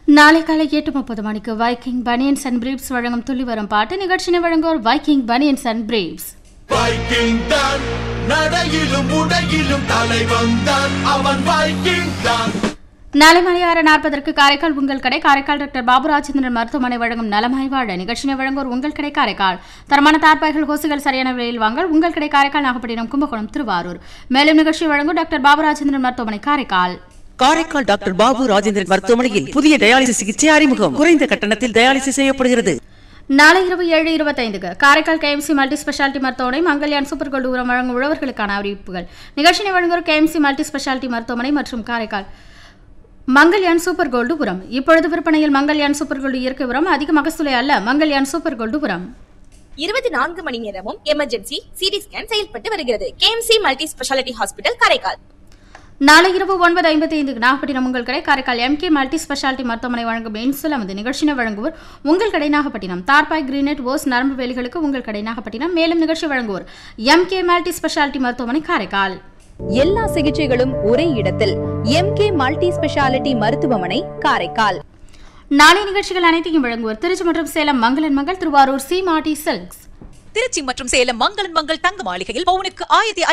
நாளை காலை எட்டு முப்பது மணிக்கு வைக்கிங் பனியன்ஸ் அண்ட் பிரீப்ஸ் வழங்கும் துள்ளி வரும் பாட்டு நிகழ்ச்சினை வழங்குவோர் Viking banians and briefs Viking தான் நடையிலும் உடையிலும் தலைவன் தான் அவன் வைக்கிங் தான் நாளை மணி ஆறு நாற்பதற்கு காரைக்கால் உங்கள் கடை காரைக்கால் டாக்டர் பாபு ராஜேந்திரன் மருத்துவமனை வழங்கும் நலமாய் வாழ நிகழ்ச்சினை வழங்குவோர் உங்கள் கடை காரைக்கால் தரமான தார்பாய்கள் கொசுகள் சரியான விலையில் வாங்கல் உங்கள் கடை காரைக்கால் நாகப்பட்டினம் கும்பகோணம் திருவாரூர் மேலும் நிகழ்ச்சி வழங்கும் டாக்டர் பாபு ராஜேந்திரன் மருத்துவமனை காரைக்கால் காரைக்கால் டாக்டர் பாபு ராஜேந்திரன் மருத்துவமனையில் புதிய டயாலிசிஸ் சிகிச்சை அறிமுகம் குறைந்த கட்டணத்தில் டயாலிசிஸ் செய்யப்படுகிறது நாளை இரவு ஏழு இருபத்தைந்துக்கு காரைக்கால் கேஎம்சி மல்டி ஸ்பெஷாலிட்டி மருத்துவமனை மங்கல்யான் சூப்பர் கோல்டு உரம் வழங்கும் உழவர்களுக்கான அறிவிப்புகள் நிகழ்ச்சினை வழங்குவோர் கேஎம்சி மல்டி ஸ்பெஷாலிட்டி மருத்துவமனை மற்றும் காரைக்கால் மங்கல்யான் சூப்பர் கோல்டு உரம் இப்பொழுது விற்பனையில் மங்கல்யான் சூப்பர் கோல்டு இயற்கை உரம் அதிக மகசூலை அல்ல மங்கல்யான் சூப்பர் கோல்டு உரம் இருபத்தி நான்கு மணி நேரமும் எமர்ஜென்சி சிடி ஸ்கேன் செயல்பட்டு வருகிறது KMC multi speciality hospital Karaikal நாளை இரவு ஒன்பது ஐம்பத்தி ஐந்துக்கு நாகப்பட்டினம் உங்கள் கடை காரைக்கால் எம்கே மல்டி ஸ்பெஷாலிட்டி மருத்துவமனை வழங்கும் இன்சுல் அமது நிகழ்ச்சினை வழங்குவோர் உங்கள் கடை நாகப்பட்டினம் தார்பாய் கிரீனெட் ஓஸ் நரம்பு வேலிகளுக்கு உங்கள் கடை நாகப்பட்டினம் மேலும் நிகழ்ச்சி வழங்குவோர் எம்கே மல்டி ஸ்பெஷாலிட்டி மருத்துவமனை காரைக்கால் எல்லா சிகிச்சைகளும் ஒரே இடத்தில் எம்கே மல்டி ஸ்பெஷாலிட்டி மருத்துவமனை காரைக்கால் நாளை நிகழ்ச்சிகள் அனைத்தையும் வழங்குவோர் திருச்சி மற்றும் சேலம் மங்களன் மங்கள் திருவாரூர் சி மாட்டி சில்க்ஸ் திருச்சி மற்றும் சேலம் மங்களன் மங்கள் தங்க மாளிகையில் பவுனுக்கு ஆயிரத்தி